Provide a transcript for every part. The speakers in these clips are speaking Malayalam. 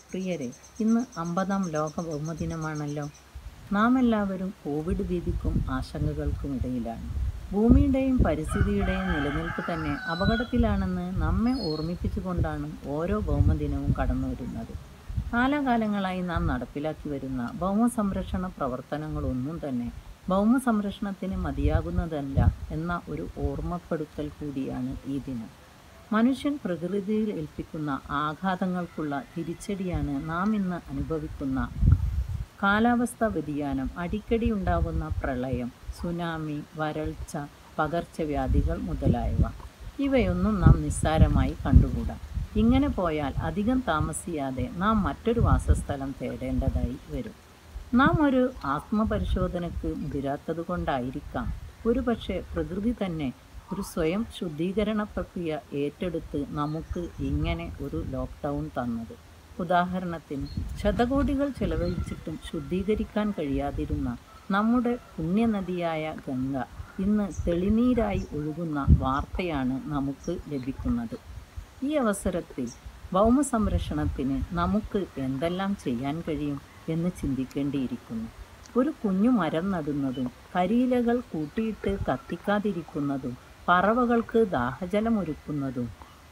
പ്രിയരെ ഇന്ന് അമ്പതാം ലോക ഭൗമദിനമാണല്ലോ നാം എല്ലാവരും കോവിഡ് ഭീതിക്കും ആശങ്കകൾക്കും ഇടയിലാണ് ഭൂമിയുടെയും പരിസ്ഥിതിയുടെയും നിലനിൽപ്പ് തന്നെ അപകടത്തിലാണെന്ന് നമ്മെ ഓർമ്മിപ്പിച്ചുകൊണ്ടാണ് ഓരോ ഭൗമദിനവും കടന്നു വരുന്നത് കാലാകാലങ്ങളായി നാം നടപ്പിലാക്കി വരുന്ന ഭൗമ സംരക്ഷണ പ്രവർത്തനങ്ങളൊന്നും തന്നെ ഭൗമ സംരക്ഷണത്തിന് മതിയാകുന്നതല്ല എന്ന ഒരു ഓർമ്മപ്പെടുത്തൽ കൂടിയാണ് ഈ ദിനം മനുഷ്യൻ പ്രകൃതിയിൽ ഏൽപ്പിക്കുന്ന ആഘാതങ്ങൾക്കുള്ള തിരിച്ചടിയാണ് നാം ഇന്ന് അനുഭവിക്കുന്ന കാലാവസ്ഥാ വ്യതിയാനം അടിക്കടി ഉണ്ടാകുന്ന പ്രളയം സുനാമി വരൾച്ച പകർച്ചവ്യാധികൾ മുതലായവ ഇവയൊന്നും നാം നിസ്സാരമായി കണ്ടുകൂടാ ഇങ്ങനെ പോയാൽ അധികം താമസിയാതെ നാം മറ്റൊരു വാസസ്ഥലം തേടേണ്ടതായി വരും നാം ഒരു ആത്മപരിശോധനയ്ക്ക് മുതിരാത്തത് കൊണ്ടായിരിക്കാം ഒരുപക്ഷെ പ്രകൃതി തന്നെ ഒരു സ്വയം ശുദ്ധീകരണ പ്രക്രിയ ഏറ്റെടുത്ത് നമുക്ക് ഇങ്ങനെ ഒരു ലോക്ക്ഡൗൺ തന്നത് ഉദാഹരണത്തിന് ശതകോടികൾ ചെലവഴിച്ചിട്ടും ശുദ്ധീകരിക്കാൻ കഴിയാതിരുന്ന നമ്മുടെ പുണ്യനദിയായ ഗംഗ ഇന്ന് തെളിനീരായി ഒഴുകുന്ന വാർത്തയാണ് നമുക്ക് ലഭിക്കുന്നത് ഈ അവസരത്തിൽ ഭൗമ സംരക്ഷണത്തിന് നമുക്ക് എന്തെല്ലാം ചെയ്യാൻ കഴിയും എന്ന് ചിന്തിക്കേണ്ടിയിരിക്കുന്നു ഒരു കുഞ്ഞു മരം നടുന്നതും കരിയിലകൾ കൂട്ടിയിട്ട് കത്തിക്കാതിരിക്കുന്നതും പറവകൾക്ക് ദാഹജലമൊരുക്കുന്നതും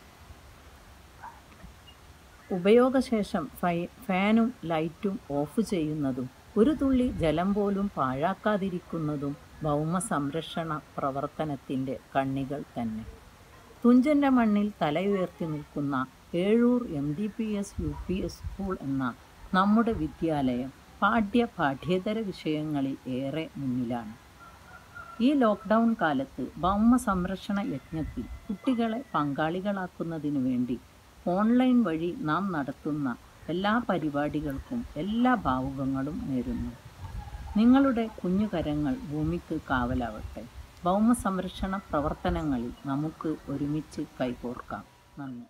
ഉപയോഗശേഷം ഫൈ ഫാനും ലൈറ്റും ഓഫ് ചെയ്യുന്നതും ഒരു തുള്ളി ജലം പോലും പാഴാക്കാതിരിക്കുന്നതും ഭൗമ സംരക്ഷണ പ്രവർത്തനത്തിൻ്റെ കണ്ണികൾ തന്നെ തുഞ്ചൻ്റെ മണ്ണിൽ തലയുയർത്തി നിൽക്കുന്ന Ezhur M D P S U P S school എന്ന നമ്മുടെ വിദ്യാലയം പാഠ്യ പാഠ്യേതര വിഷയങ്ങളിൽ ഏറെ മുന്നിലാണ് ഈ ലോക്ക്ഡൗൺ കാലത്ത് ഭൗമ സംരക്ഷണ യജ്ഞത്തിൽ കുട്ടികളെ പങ്കാളികളാക്കുന്നതിനു വേണ്ടി ഓൺലൈൻ വഴി നാം നടത്തുന്ന എല്ലാ പരിപാടികൾക്കും എല്ലാ ഭാവുകങ്ങളും നേരുന്നു നിങ്ങളുടെ കുഞ്ഞുകരങ്ങൾ ഭൂമിക്ക് കാവലാവട്ടെ ഭൗമ സംരക്ഷണ പ്രവർത്തനങ്ങളിൽ നമുക്ക് ഒരുമിച്ച് കൈകോർക്കാം നന്ദി